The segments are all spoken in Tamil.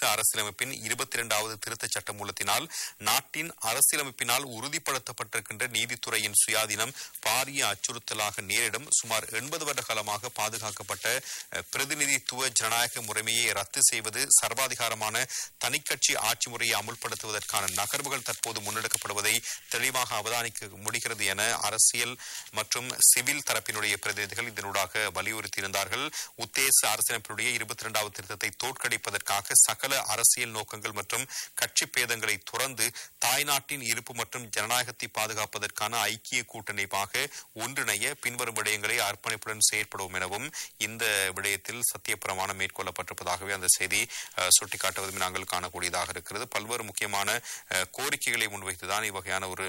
அரசியலமைப்பின் இருபத்தி இரண்டாவது திருத்தச் சட்ட மூலத்தினால் நாட்டின் அரசியலமைப்பினால் உறுதிப்படுத்தப்பட்டிருக்கின்ற நீதித்துறையின் சுயாதீனம் பாரிய அச்சுறுத்தலாக நேரிடும் சுமார் எண்பது வருட காலமாக பாதுகாக்கப்பட்ட அஹ், பிரதிநிதித்துவ ஜனநாயக முறைமையை ரத்து செய்வது சர்வாதிகாரமான தனிக்கட்சி ஆட்சி முறையை அமுல்படுத்துவதற்கான நகர்வுகள் தற்போது முன்னெடுக்கப்படுவதை தெளிவாக அவதானிக்க முடிகிறது என அரசியல் மற்றும் சிவில் தரப்பினுடைய பிரதிநிதிகள் இதனூடாக வலியுறுத்தியிருந்தார்கள் உத்தேச அரசியலமைப்பினுடைய இருபத்தி இரண்டாவது திருத்தத்தை தோற்கடிப்பதற்காக சகல அரசியல் நோக்கங்கள் மற்றும் கட்சி பேதங்களை துறந்து தாய்நாட்டின் இருப்பு மற்றும் ஜனநாயகத்தை பாதுகாப்பதற்கான ஐக்கிய கூட்டமைப்பாக ஒன்றிணைய பின்வரும் விடயங்களை அர்ப்பணிப்புடன் செயற்படுவோம் எனவும் இந்த விடயத்தில் சத்திய பிரமாணம் மேற்கொள்ளப்பட்டிருப்பதாகவே அந்த செய்தி அஹ், சுட்டிக்காட்டுவதும் நாங்கள் காணக்கூடியதாக இருக்கிறது பல்வேறு முக்கியமான அஹ், கோரிக்கைகளை முன்வைத்துதான் இவ்வகையான ஒரு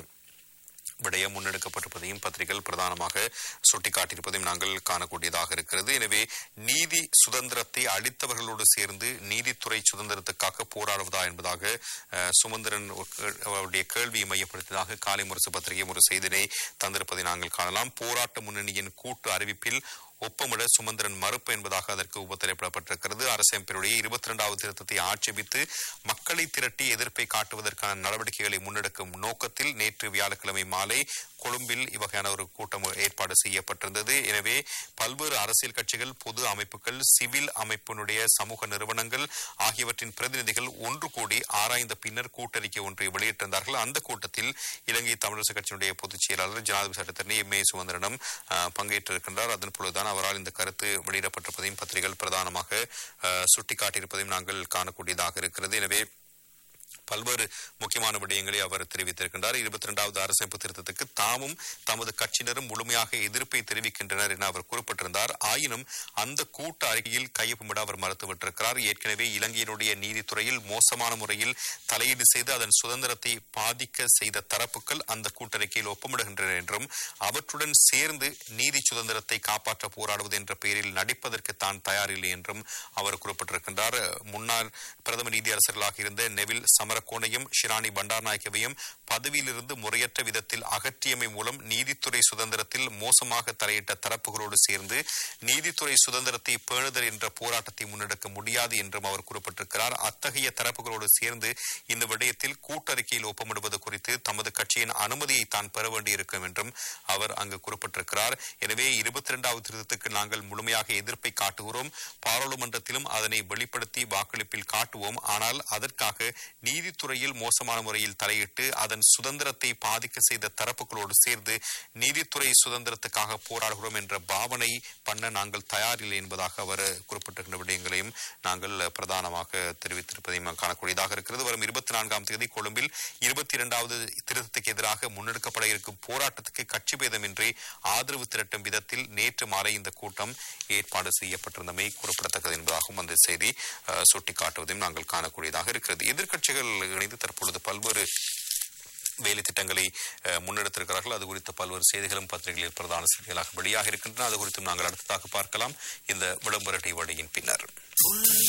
விடயம் முன்னெடுக்கப்பட்டிருப்பதையும் பத்திரிகைகள் பிரதானமாக சுட்டிக்காட்டியிருப்பதையும் நாங்கள் காணக்கூடியதாக இருக்கிறது எனவே நீதி சுதந்திரத்தை அளித்தவர்களோடு சேர்ந்து நீதித்துறை சுதந்திரத்துக்காக போராடுவதா என்பதாக அஹ், சுமந்திரன் ஒரு கே- அவருடைய கேள்வியை மையப்படுத்தியதாக காலை முரசு பத்திரிகை ஒரு செய்தினை தந்திருப்பதை நாங்கள் காணலாம் போராட்ட முன்னணியின் கூட்டு அறிவிப்பில் ஒப்பமிட சுமந்திரன் மறுப்பு என்பதாக அதற்கு உபத்திரைப்படப்பட்டிருக்கிறது அரசமைப்பினுடைய இருபத்தி இரண்டாவது திருத்தத்தை ஆட்சேபித்து மக்களை திரட்டி எதிர்ப்பை காட்டுவதற்கான நடவடிக்கைகளை முன்னெடுக்கும் நோக்கத்தில் நேற்று வியாழக்கிழமை மாலை கொழும்பில் இவ்வகையான ஒரு கூட்டம் ஏற்பாடு செய்யப்பட்டிருந்தது எனவே பல்வேறு அரசியல் கட்சிகள் பொது அமைப்புகள் சிவில் அமைப்பினுடைய சமூக நிறுவனங்கள் ஆகியவற்றின் பிரதிநிதிகள் ஒன்று கூடி ஆராய்ந்த பின்னர் கூட்டறிக்கை ஒன்றை வெளியிட்டிருந்தார்கள் அந்த கூட்டத்தில் இலங்கை தமிழரசு கட்சியினுடைய பொதுச் செயலாளர் ஜனாதிபதி சட்டத்தரணி எம் ஏ சுமந்திரனும் அஹ், பங்கேற்றிருக்கின்றார் அதன் பொழுதுதான் அவரால் இந்த கருத்து வெளியிடப்பட்டிருப்பதையும் பத்திரிகைகள் பிரதானமாக அஹ், சுட்டிக்காட்டியிருப்பதையும் நாங்கள் காணக்கூடியதாக இருக்கிறது எனவே பல்வேறு முக்கியமான விடயங்களை அவர் தெரிவித்திருக்கின்றார் இருபத்தி இரண்டாவது அரசமைப்பு திருத்தத்துக்கு தாமும் தமது கட்சியினரும் முழுமையாக எதிர்ப்பை தெரிவிக்கின்றனர் என அவர் குறிப்பிட்டிருந்தார் ஆயினும் அந்த கூட்ட அறிக்கையில் கையொப்பமிட அவர் மறுத்துவிட்டிருக்கிறார் ஏற்கனவே இலங்கையினுடைய நீதித்துறையில் மோசமான முறையில் தலையீடு செய்து அதன் சுதந்திரத்தை பாதிக்க செய்த தரப்புகள் அந்த கூட்டறிக்கையில் ஒப்பமிடுகின்றனர் என்றும் அவற்றுடன் சேர்ந்து நீதி சுதந்திரத்தை காப்பாற்ற போராடுவது என்ற பெயரில் நடிப்பதற்கு தான் தயாரில்லை என்றும் அவர் குறிப்பிட்டிருக்கின்றார் முன்னாள் பிரதம நீதியரசர்களாக இருந்த நெவில் சமரகோனையும் ஷிராணி பண்டார்நாயக்கவையும் பதவியிலிருந்து முறையற்ற விதத்தில் அகற்றியமை மூலம் நீதித்துறை சுதந்திரத்தில் மோசமாக தலையிட்ட தரப்புகளோடு சேர்ந்து நீதித்துறை சுதந்திரத்தை பேணுதல் என்ற போராட்டத்தை முன்னெடுக்க முடியாது என்றும் அவர் குறிப்பிட்டிருக்கிறார் அத்தகைய தரப்புகளோடு சேர்ந்து இந்த விடயத்தில் கூட்டறிக்கையில் ஒப்பமிடுவது குறித்து தமது கட்சியின் அனுமதியை தான் பெற வேண்டியிருக்கும் என்றும் அவர் அங்கு குறிப்பிட்டிருக்கிறார் எனவே இருபத்தி இரண்டாவது திருத்தத்துக்கு நாங்கள் முழுமையாக எதிர்ப்பை காட்டுகிறோம் பாராளுமன்றத்திலும் அதனை வெளிப்படுத்தி வாக்களிப்பில் காட்டுவோம் ஆனால் அதற்காக நீதித்துறையில் மோசமான முறையில் தலையிட்டு அதன் சுதந்திரத்தை பாதிக்க செய்த தரப்புகளோடு சேர்ந்து நீதித்துறை சுதந்திரத்துக்காக போராடுகிறோம் என்ற பாவனை பண்ண நாங்கள் தயாரில்லை என்பதாக அவர் குறிப்பிட்டிருக்கின்ற விடயங்களையும் நாங்கள் பிரதானமாக தெரிவித்திருப்பதையும் காணக்கூடியதாக இருக்கிறது வரும் இருபத்தி நான்காம் தேதி கொழும்பில் இருபத்தி இரண்டாவது திருத்தத்துக்கு எதிராக முன்னெடுக்கப்பட இருக்கும் போராட்டத்துக்கு கட்சி பேதமின்றி ஆதரவு திரட்டும் விதத்தில் நேற்று மாலை இந்த கூட்டம் ஏற்பாடு செய்யப்பட்டிருந்தமை குறிப்பிடத்தக்கது என்பதாகவும் அந்த செய்தி அஹ், சுட்டிக்காட்டுவதையும் நாங்கள் காணக்கூடியதாக இருக்கிறது எதிர்க்கட்சிகள் இணைந்து தற்பொழுது பல்வேறு வேலை திட்டங்களை அஹ், முன்னெடுத்திருக்கிறார்கள் அது குறித்த பல்வேறு செய்திகளும் பத்திரிகைகளில் பிரதான செய்திகளாக வெளியாக இருக்கின்றன அது குறித்தும் நாங்கள் அடுத்ததாக பார்க்கலாம் இந்த விளம்பர இடைவெளியின் பின்னர்